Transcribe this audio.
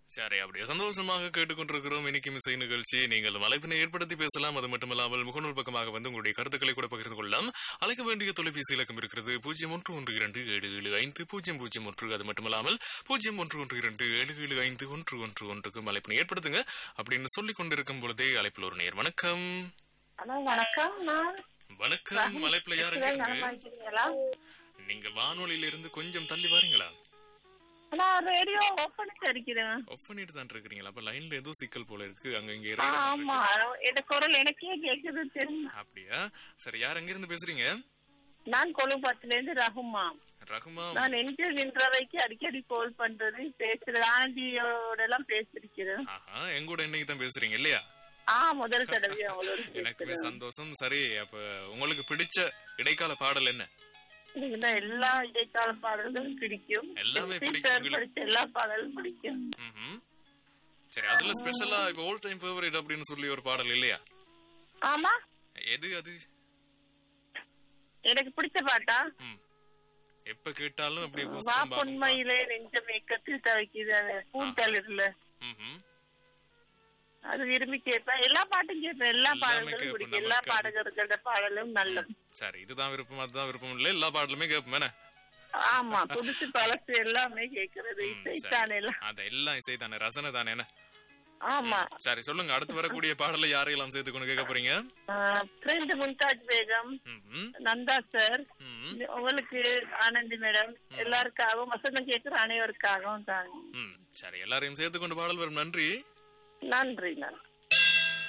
சரி அப்படியே சந்தோஷமாக கேட்டுக்கொண்டிருக்கிறோம் இன்னைக்கு இசை நிகழ்ச்சி நீங்கள் வலைப்பினை ஏற்படுத்தி பேசலாம் அது மட்டுமல்லாமல் முகநூல் பக்கமாக வந்து உங்களுடைய கருத்துக்களை கூட பகிர்ந்து கொள்ளலாம் அழைக்க வேண்டிய தொலைபேசி இலக்கம் இருக்கிறது பூஜ்ஜியம் ஒன்று ஒன்று இரண்டு ஏழு ஏழு ஐந்து பூஜ்ஜியம் பூஜ்ஜியம் ஒன்று அது மட்டுமல்லாமல் பூஜ்ஜியம் ஒன்று ஒன்று இரண்டு ஏழு ஏழு ஐந்து ஒன்று ஒன்று ஒன்றுக்கு அழைப்பினை ஏற்படுத்துங்க அப்படின்னு சொல்லிக் கொண்டிருக்கும் பொழுதே அழைப்பில் ஒரு நேர் வணக்கம் ஹலோ வணக்கம் நான் வணக்கம் அழைப்புல யாருங்க நலமா இருக்கு? இருக்கீங்களா நீங்க வானொலியில இருந்து கொஞ்சம் தள்ளி வாரீங்களா நான் ரேடியோ ஓபன் இருக்கிறேன் ஆஃப் பண்ணிட்டு தான் இருக்கிறீங்களா அப்ப லைன்ல ஏதோ சிக்கல் போல இருக்கு அங்க இங்க ஆ, இருக்கு. ஆமா என் குரல் எனக்கே கேக்குது தெரியும் அப்படியா சரி யார் எங்க இருந்து பேசுறீங்க நான் கொழும்பத்துல இருந்து ரகுமா ரகுமா நான் எங்க நின்றவைக்கு அடிக்கடி கால் பண்றது பேசுறது ஆனந்தியோட எல்லாம் பேசிருக்கிறேன் ஆஹா எங்க கூட இன்னைக்கு தான் பேசுறீங்க இல்லையா ஆ முதல் தடவை அவங்களோட எனக்குமே பேசுறேன் சந்தோஷம் சரி அப்ப உங்களுக்கு பிடிச்ச இடைக்கால பாடல் என்ன எனக்கு தான் எல்லா இடைக்கால பாடல்களும் பிடிக்கும் எல்லாமே எஸ்பி பிடிக்கும் சார் உங்களுக்கு? படிச்ச எல்லா பாடலும் பிடிக்கும் ம்ஹும். சரி அதுல ஸ்பெஷலா இப்ப ஓல் டைம் ஃபேவரட் அப்படின்னு சொல்லி ஒரு பாடல் இல்லையா ஆமா எது அது எனக்கு பிடிச்ச பாட்டா ம். எப்ப கேட்டாலும் அப்படியே வா புஸ்தகம் பார்க்கும் பா- பொன்மையிலே நெஞ்சம் ஏக்கத்தில் தவைக்குது அது பூந்தளிர்ல ம்ஹும். அது விரும்பி கேட்பேன் எல்லா பாட்டும் கேட்பேன் எல்லா எல்லாமே பாடல்களும் கேட்போம். பிடிக்கும் எல்லா நமக்கு அது- பாடகர்களோட பாடலும் நல்ல சரி இதுதான் விருப்பம் அதுதான் விருப்பம் இல்ல எல்லா பாடலுமே கேட்போம் என்ன ஆமா புதுசு பழசு எல்லாமே கேக்குறது ம், சரி. இசைத்தானே எல்லாம் அத எல்லாம் இசை தானே ரசனை தானே என்ன ஆமா சரி சொல்லுங்க அடுத்து வரக்கூடிய பாடலை யாரையெல்லாம் சேர்த்து கொண்டு கேட்க போறீங்க ஃப்ரெண்ட் மும்தாஜ் பேகம் ம்ஹும். நந்தா சார் ம். உங்களுக்கு ஆனந்தி மேடம் எல்லாருக்காகவும் வசந்தம் கேட்கிற அனைவருக்காகவும் தாங்க ம் சரி எல்லாரையும் சேர்த்து கொண்டு பாடல் வரும் நன்றி நன்றி நன்றி